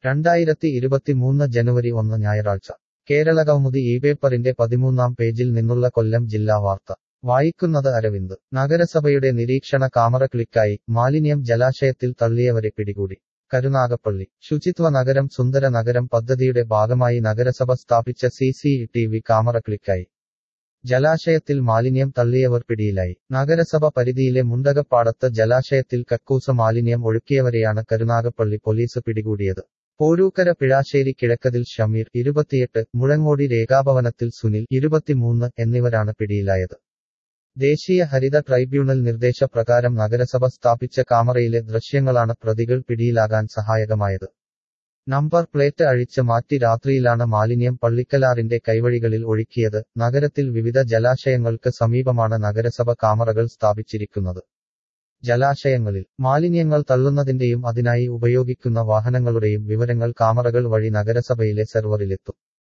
രണ്ടായിരത്തി ഇരുപത്തിമൂന്ന് ജനുവരി ഒന്ന് ഞായറാഴ്ച കേരള കൗമുദി ഈ പേപ്പറിന്റെ പതിമൂന്നാം പേജിൽ നിന്നുള്ള കൊല്ലം ജില്ലാ വാർത്ത വായിക്കുന്നത് അരവിന്ദ് നഗരസഭയുടെ നിരീക്ഷണ കാമറ ക്ലിക്കായി മാലിന്യം ജലാശയത്തിൽ തള്ളിയവരെ പിടികൂടി കരുനാഗപ്പള്ളി ശുചിത്വ നഗരം സുന്ദര നഗരം പദ്ധതിയുടെ ഭാഗമായി നഗരസഭ സ്ഥാപിച്ച C C T V camera ക്ലിക്കായി ജലാശയത്തിൽ മാലിന്യം തള്ളിയവർ പിടിയിലായി നഗരസഭ പരിധിയിലെ മുണ്ടകപ്പാടത്ത് ജലാശയത്തിൽ കക്കൂസ മാലിന്യം ഒഴുക്കിയവരെയാണ് കരുനാഗപ്പള്ളി പോലീസ് പിടികൂടിയത് പോരൂക്കര പിഴാശ്ശേരി കിഴക്കതിൽ ഷമീർ ഇരുപത്തിയെട്ട് മുഴങ്ങോടി രേഖാഭവനത്തിൽ സുനിൽ ഇരുപത്തിമൂന്ന് എന്നിവരാണ് പിടിയിലായത് ദേശീയ ഹരിത ട്രൈബ്യൂണൽ നിർദ്ദേശപ്രകാരം നഗരസഭ സ്ഥാപിച്ച കാമറയിലെ ദൃശ്യങ്ങളാണ് പ്രതികൾ പിടിയിലാകാൻ സഹായകമായത് നമ്പർ പ്ലേറ്റ് അഴിച്ച് മാറ്റി രാത്രിയിലാണ് മാലിന്യം പള്ളിക്കലാറിന്റെ കൈവഴികളിൽ ഒഴുക്കിയത് നഗരത്തിൽ വിവിധ ജലാശയങ്ങൾക്ക് സമീപമാണ് നഗരസഭ കാമറകൾ സ്ഥാപിച്ചിരിക്കുന്നത് ജലാശയങ്ങളിൽ മാലിന്യങ്ങൾ തള്ളുന്നതിന്റെയും അതിനായി ഉപയോഗിക്കുന്ന വാഹനങ്ങളുടെയും വിവരങ്ങൾ കാമറകൾ വഴി നഗരസഭയിലെ സെർവറിലെത്തും